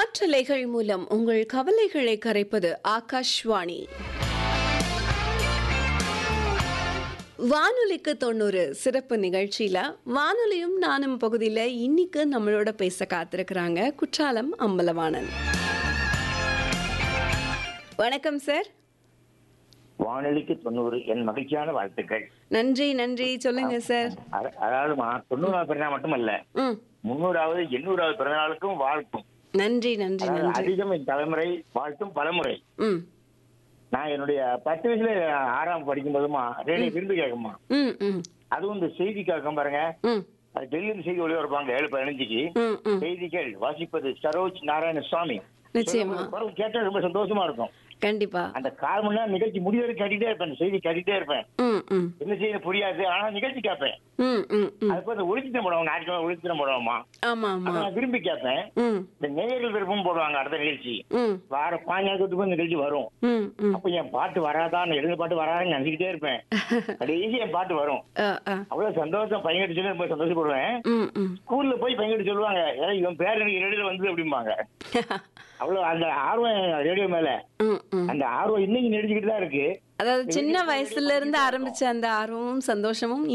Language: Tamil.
காற்றலைகள் மூலம் உங்கள் கவலைகளை கரைப்பது ஆகாஷ்வாணி வானொலிக்கு தொண்ணூறு சிறப்பு நிகழ்ச்சியில வானொலியும் நானும் பகுதியில் இன்னைக்கு நம்மளோட பேச காத்திருக்கிறாங்க குற்றாலம் அம்பலவாணன் வணக்கம் சார் வானொலிக்கு தொண்ணூறு என் மகிழ்ச்சியான வாழ்த்துக்கள் நன்றி நன்றி சொல்லுங்க சார் அத- அதாவதுமா தொண்ணூறாவது பிறந்தநாள் மட்டுமல்ல ம் முன்னூறாவது எண்ணூறாவது பிறந்தநாளுக்கும் வாழ்த்தும் நன்றி நன்றி அதாவது நன்றி அதிகம் என் தலைமுறை வாழ்த்தும் பலமுறை ம் நான் என்னுடைய பத்து வயசுல ஆறாம் படிக்கும் போதுமா ரேடியோ விரும்பி கேட்குமா ம் ம் அதுவும் இந்த செய்தி கேட்கும் பாருங்க ம் அது டெல்லியில செய்தி ஒளிபரப்பாங்க ஏழு பதினஞ்சுக்கு ம் ம் செய்திகள் வாசிப்பது சரோஜ் நாராயண சுவாமி நிச்சயமா. குரல் கேட்டா ரொம்ப சந்தோஷமா இருக்கும் கண்டிப்பா அந்த கால் மணி நேரம் நிகழ்ச்சி முடிவரை கேட்டுட்டே இருப்பேன் அந்த செய்தி கேட்டுட்டே இருப்பேன் ம் ம் என்ன செய்ய புரியாது ஆனா நிகழ்ச்சி கேட்பேன் ம் ம் ம் அதுக்கு அந்த ஒளிச்சித்தம் போடுவாங்க ஞாயிற்றுக்கிழமை ஒளிச்சித்தம் போடுவோமா ஆமா அதை ஆமா நான் விரும்பி கேட்பேன் ம் இந்த நேயர்கள் விருப்பம் போடுவாங்க அடுத்த நிகழ்ச்சி ம் வார பாஞ்சாயிரத்துக்கு இந்த நிகழ்ச்சி வரும் ம் ம் அப்ப என் பாட்டு வராதா நான் எழுத பாட்டு வராதான்னு நினைச்சுக்கிட்டே இருப்பேன் கடைசி என் பாட்டு வரும் ஆ ஆ அவ்வளவு சந்தோஷம் பையன்கிட்ட சொல்லி ரொம்ப சந்தோஷப்படுவேன் ம் ம் ஸ்கூல்ல போய் பையன்கிட்ட சொல்லுவாங்க ஏன்னா இவன் பேர் எனக்கு ரேடியோல வந்து அப்படிம்பாங்க அவ்வளவு அந்த ஆர்வம் ரேடியோ மேல ம் ம் அந்த ஆர்வம் இன்னைக்கு நடிச்சுக்கிட்டு தான் இருக்கு அதாவது சின்ன வயசுல இருந்து ஆரம்பிச்ச அந்த ஆர்வமும் சந்தோஷமும்